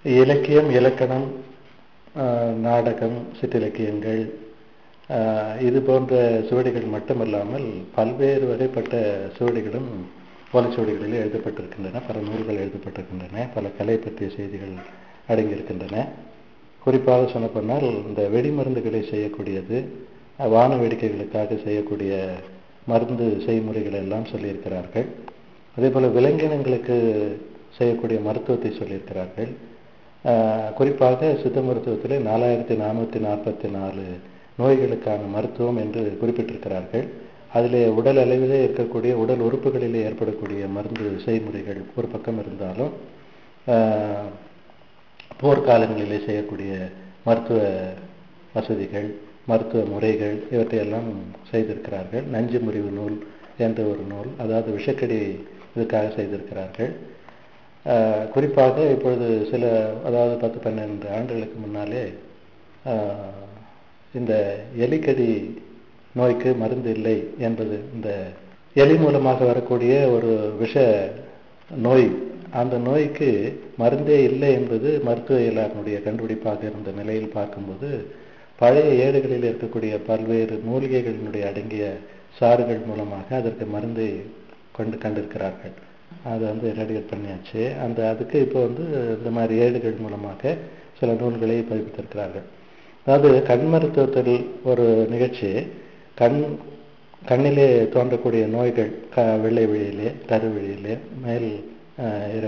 இலக்கியம் இலக்கணம் நாடகம் சிற்றிலக்கியங்கள் இது போன்ற சுவடிகள் மட்டுமல்லாமல் பல்வேறு வகைப்பட்ட சுவடிகளும் ஓலைச்சுவடிகளில் எழுதப்பட்டிருக்கின்றன பல நூல்கள் எழுதப்பட்டிருக்கின்றன பல கலை பற்றிய செய்திகள் அடங்கியிருக்கின்றன குறிப்பாக சொல்லப்போனால் இந்த வெடிமருந்துகளை செய்யக்கூடியது வான வேடிக்கைகளுக்காக செய்யக்கூடிய மருந்து செய்முறைகள் எல்லாம் சொல்லியிருக்கிறார்கள் அதே போல் விலங்கினங்களுக்கு செய்யக்கூடிய மருத்துவத்தை சொல்லியிருக்கிறார்கள் குறிப்பாக சித்த மருத்துவத்தில் நாலாயிரத்தி நானூற்றி நாற்பத்தி நாலு நோய்களுக்கான மருத்துவம் என்று குறிப்பிட்டிருக்கிறார்கள் அதிலே உடல் அளவிலே இருக்கக்கூடிய உடல் உறுப்புகளிலே ஏற்படக்கூடிய மருந்து செய்முறைகள் ஒரு பக்கம் இருந்தாலும் போர்க்காலங்களிலே செய்யக்கூடிய மருத்துவ வசதிகள் மருத்துவ முறைகள் இவற்றையெல்லாம் செய்திருக்கிறார்கள் நஞ்சு முறிவு நூல் என்ற ஒரு நூல் அதாவது விஷக்கடி இதுக்காக செய்திருக்கிறார்கள் குறிப்பாக இப்பொழுது சில அதாவது பத்து பன்னெண்டு ஆண்டுகளுக்கு முன்னாலே இந்த எலிக்கடி நோய்க்கு மருந்து இல்லை என்பது இந்த எலி மூலமாக வரக்கூடிய ஒரு விஷ நோய் அந்த நோய்க்கு மருந்தே இல்லை என்பது மருத்துவ இயலாளனுடைய கண்டுபிடிப்பாக இருந்த நிலையில் பார்க்கும்போது பழைய ஏடுகளில் இருக்கக்கூடிய பல்வேறு மூலிகைகளினுடைய அடங்கிய சாறுகள் மூலமாக அதற்கு மருந்தை கொண்டு கண்டிருக்கிறார்கள் அதை வந்து ரெடிகேட் பண்ணியாச்சு அந்த அதுக்கு இப்போ வந்து இந்த மாதிரி ஏடுகள் மூலமாக சில நூல்களை பதிப்பித்திருக்கிறார்கள் அதாவது கண் மருத்துவத்தில் ஒரு நிகழ்ச்சி கண் கண்ணிலே தோன்றக்கூடிய நோய்கள் க வெள்ளை விழியிலே கருவிழியிலே மேல்